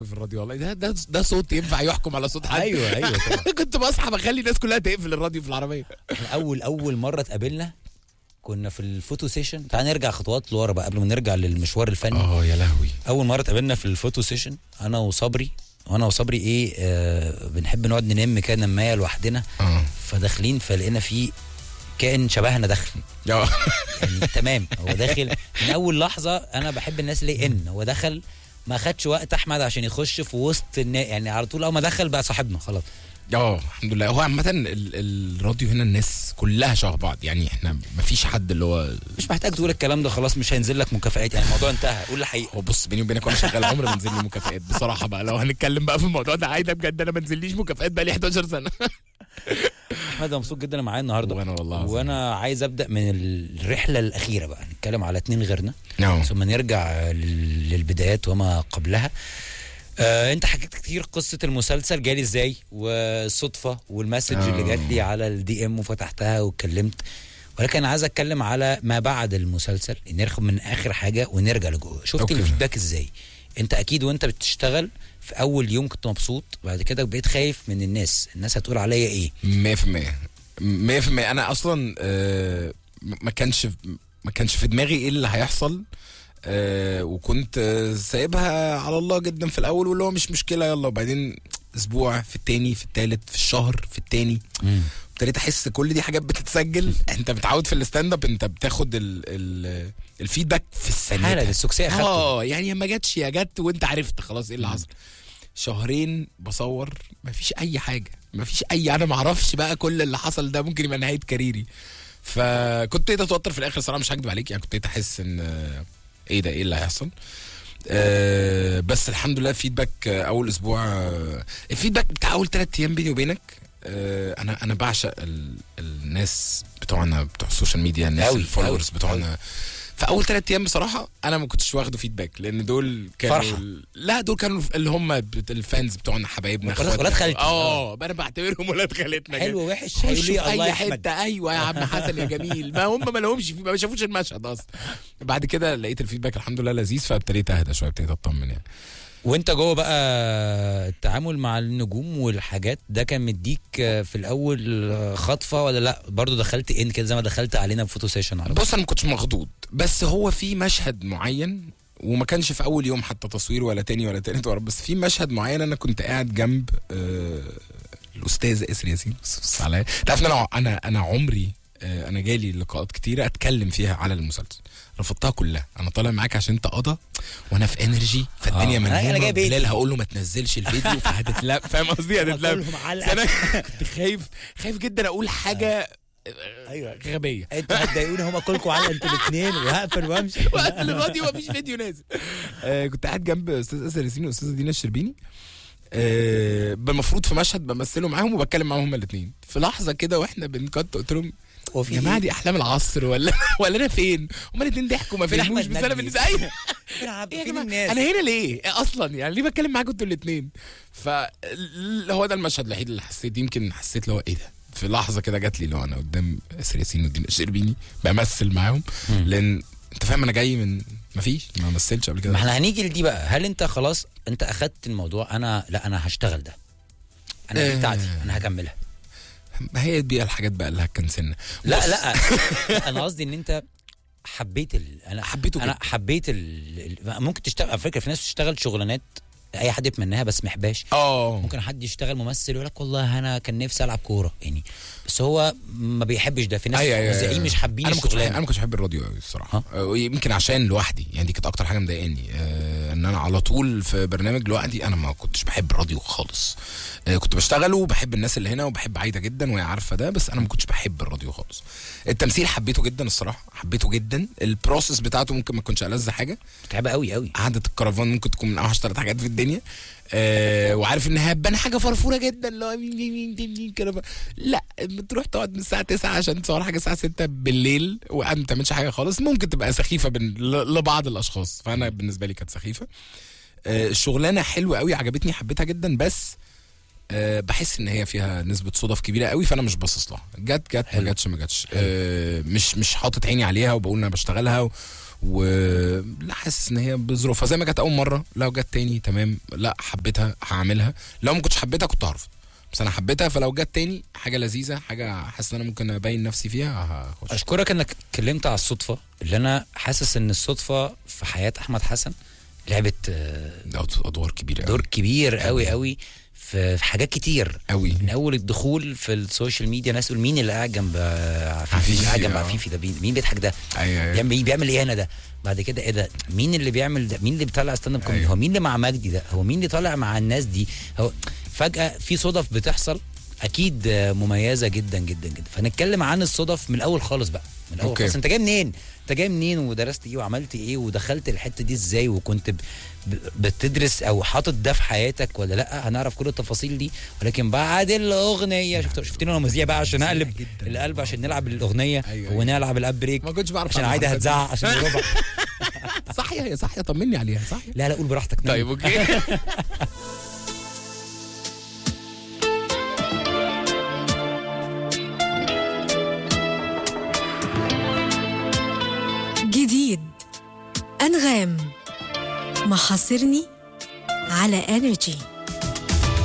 في الراديو والله ده ده ده صوت ينفع يحكم على صوت حد ايوه ايوه طبعا كنت بصحى بخلي الناس كلها تقفل الراديو في العربيه احنا اول اول مره اتقابلنا كنا في الفوتو سيشن تعال نرجع خطوات لورا بقى قبل ما نرجع للمشوار الفني اه يا لهوي اول مره اتقابلنا في الفوتو سيشن انا وصبري وانا وصبري ايه آه بنحب نقعد ننام كده نمايه لوحدنا اه فداخلين فلقينا في كائن شبهنا داخل اه يعني تمام هو داخل من اول لحظه انا بحب الناس اللي ان هو دخل ما خدش وقت احمد عشان يخش في وسط النا... يعني على طول اول ما دخل بقى صاحبنا خلاص اه الحمد لله هو عامة ال- الراديو هنا الناس كلها شبه بعض يعني احنا مفيش حد اللي هو مش محتاج تقول الكلام ده خلاص مش هينزل لك مكافآت يعني الموضوع انتهى قول الحقيقه هو بص بيني وبينك وانا شغال عمري ما نزل لي مكافآت بصراحة بقى لو هنتكلم بقى في الموضوع ده عايده بجد انا ما نزليش مكافآت بقى لي 11 سنة احمد أنا مبسوط جدا معايا النهارده وانا والله العظيم. وانا عايز ابدا من الرحله الاخيره بقى نتكلم على اتنين غيرنا اه ثم نرجع لل- للبدايات وما قبلها آه انت حكيت كتير قصه المسلسل جالي ازاي والصدفه والمسج آه. اللي جات لي على الدي ام وفتحتها واتكلمت ولكن انا عايز اتكلم على ما بعد المسلسل نرخم من اخر حاجه ونرجع لجوه شفت أوكي. الفيدباك ازاي انت اكيد وانت بتشتغل في اول يوم كنت مبسوط بعد كده بقيت خايف من الناس الناس هتقول عليا ايه 100% 100% انا اصلا آه، ما كانش ما كانش في دماغي ايه اللي هيحصل آه، وكنت آه، سايبها على الله جدا في الاول واللي هو مش مشكله يلا وبعدين اسبوع في التاني في التالت في الشهر في التاني ابتديت احس كل دي حاجات بتتسجل انت متعود في الستاند اب انت بتاخد ال ال الفيدباك في الثانيه حاله السكسيه خدته اه يعني ما جاتش يا جت وانت عرفت خلاص ايه اللي حصل شهرين بصور ما فيش اي حاجه ما فيش اي انا ما اعرفش بقى كل اللي حصل ده ممكن يبقى نهايه كاريري فكنت ابتديت اتوتر في الاخر صراحه مش هكدب عليك يعني كنت ابتديت احس ان آه، ايه ده ايه اللي هيحصل آه بس الحمد لله فيدباك آه، اول اسبوع آه الفيدباك بتاع اول ثلاث ايام بيني وبينك آه انا انا بعشق ال الناس بتوعنا بتوع السوشيال ميديا الناس أوي، الفولورز أوي، بتوعنا في اول ثلاث ايام بصراحه انا ما كنتش واخده فيدباك لان دول كانوا فرحة. لا دول كانوا اللي هم بت- الفانز بتوعنا حبايبنا ولاد- اخواتنا. ولاد خالتي. اه انا بعتبرهم ولاد خالتنا كده. حلو وحش خشوا هيقول في لي الله اي يحمد حته ايوه يا عم حسن يا جميل ما هم ما لهمش فيه ما شافوش المشهد اصلا بعد كده لقيت الفيدباك الحمد لله لذيذ فابتديت اهدى شويه ابتديت اطمن يعني وانت جوه بقى التعامل مع النجوم والحاجات ده كان مديك في الاول خطفه ولا لا برضو دخلت ان كده زي ما دخلت علينا في فوتو سيشن على طول بص انا ما كنتش مخضوض بس هو في مشهد معين وما كانش في اول يوم حتى تصوير ولا تاني ولا تالت ولا بس في مشهد معين انا كنت قاعد جنب آه الاستاذ اسر ياسين بص عليا تعرف ان انا انا انا عمري آه انا جالي لقاءات كتيره اتكلم فيها على المسلسل رفضتها كلها انا طالع معاك عشان انت قضى وانا في انرجي فالدنيا آه. من أنا- أنا جاي بيتي. بلال هقول له ما تنزلش الفيديو فهتتلم فاهم قصدي هتتلم كلهم علقة. انا كنت خايف خايف جدا اقول حاجه ايوه غبيه انتوا هتضايقوني هما كلكم على انتوا الاثنين وهقفل وامشي وقت الفيديو مفيش فيديو نازل آه كنت قاعد جنب استاذ اسر ياسين واستاذه دينا الشربيني آه المفروض في مشهد بمثله معاهم وبتكلم معاهم هما الاثنين في لحظه كده واحنا بنكت قلت لهم وفي يا جماعه دي احلام العصر ولا ولا انا فين؟ هما الاثنين ضحكوا ما فين فهموش أحمد بس انا نجم؟ بالنسبه ايه فين عبد- إيه يا فين جماعه الناس انا هنا ليه اصلا يعني ليه بتكلم معاكم انتوا الاثنين فهو ده المشهد الوحيد اللي حسيت يمكن حسيت اللي هو ايه ده في لحظه كده جات لي اللي هو انا قدام اسر ياسين ودينا الشربيني بمثل معاهم مم. لان انت فاهم انا جاي من مفيش ما مثلتش قبل كده ما احنا هنيجي لدي بقى هل انت خلاص انت اخدت الموضوع انا لا انا هشتغل ده انا دي آه. بتاعتي انا هكملها ما هي دي الحاجات بقى اللي هتكنسلنا لا بص، لا انا قصدي ان انت حبيت ال... انا حبيته انا جدا. حبيت ال... ال- ممكن تشتغل على فكره في ناس بتشتغل شغلانات اي حد يتمناها بس ما يحبهاش اه ممكن حد يشتغل ممثل يقول لك والله انا كان نفسي العب كوره يعني بس هو ما بيحبش ده في ناس أيوة، أيوة، مذيعين أيوة. مش حابين انا ما كنتش بحب الشغلانه انا ما كنتش بحب الراديو قوي الصراحه آه، يمكن عشان لوحدي يعني دي كانت اكتر حاجه مضايقاني آه ان انا على طول في برنامج لوحدي انا ما كنتش بحب الراديو خالص آه كنت بشتغله وبحب الناس اللي هنا وبحب عايده جدا وهي عارفه ده بس انا ما كنتش بحب الراديو خالص التمثيل حبيته جدا الصراحه حبيته جدا البروسيس بتاعته ممكن ما تكونش ألذ حاجه متعبه قوي قوي قعدة الكرفان ممكن تكون من اوحش ثلاث حاجات في الدنيا آه وعارف انها هتبان حاجه فرفوره جدا اللي هو مين مين مين مين مين كده لا بتروح تقعد من الساعه 9 عشان تصور حاجه الساعه 6 بالليل وقاعد ما بتعملش حاجه خالص ممكن تبقى سخيفه بن... ل- لبعض الاشخاص فانا بالنسبه لي كانت سخيفه آه الشغلانه حلوه قوي عجبتني حبيتها جدا بس أه بحس ان هي فيها نسبه صدف كبيره قوي فانا مش باصص لها جت جت ما حلو. جاتش ما جاتش أه مش مش حاطط عيني عليها وبقول ان انا بشتغلها و... ولا حاسس ان هي بظروفها زي ما كانت اول مره لو جت تاني تمام لا حبيتها هعملها لو ما كنتش حبيتها كنت هرفض بس انا حبيتها فلو جت تاني حاجه لذيذه حاجه حاسس ان انا ممكن ابين نفسي فيها هخش اشكرك انك اتكلمت على الصدفه اللي انا حاسس ان الصدفه في حياه احمد حسن لعبت آه، ده ادوار كبيره دور قوي كبير قوي قوي في في حاجات كتير قوي من اول الدخول في السوشيال ميديا ناس تقول مين اللي قاعد جنب آه، عفيفي عفيفي، اللي قاعد جنب آه. عفيفي ده مين مين بيضحك ده ايوه ايوه بيعمل بيعمل ايه هنا ده بعد كده ايه ده مين اللي بيعمل ده مين اللي بيطلع ستاند اب كوميدي أيوة. هو مين اللي مع مجدي ده هو مين اللي طالع مع الناس دي هو فجاه في صدف بتحصل اكيد آه، مميزه جدا جدا جدا فنتكلم عن الصدف من الاول خالص بقى من الاول أوكي. خالص انت جاي منين انت جاي منين ودرست ايه وعملت ايه ودخلت الحته دي ازاي وكنت ب- ب- بتدرس او حاطط ده في حياتك ولا لا هنعرف كل التفاصيل دي ولكن بعد الاغنيه شفت شفتني وانا مذيع بقى عشان مذيع اقلب جداً. القلب عشان نلعب الاغنيه أيوة، ونلعب الاب بريك ما كنتش بعرف عشان أعمل عايده الحركات دي. هتزعق عشان الربع صحيح هي صحيح طمني عليها صح لا لا قول براحتك نام. طيب اوكي جديد أنغام محاصرني على انرجي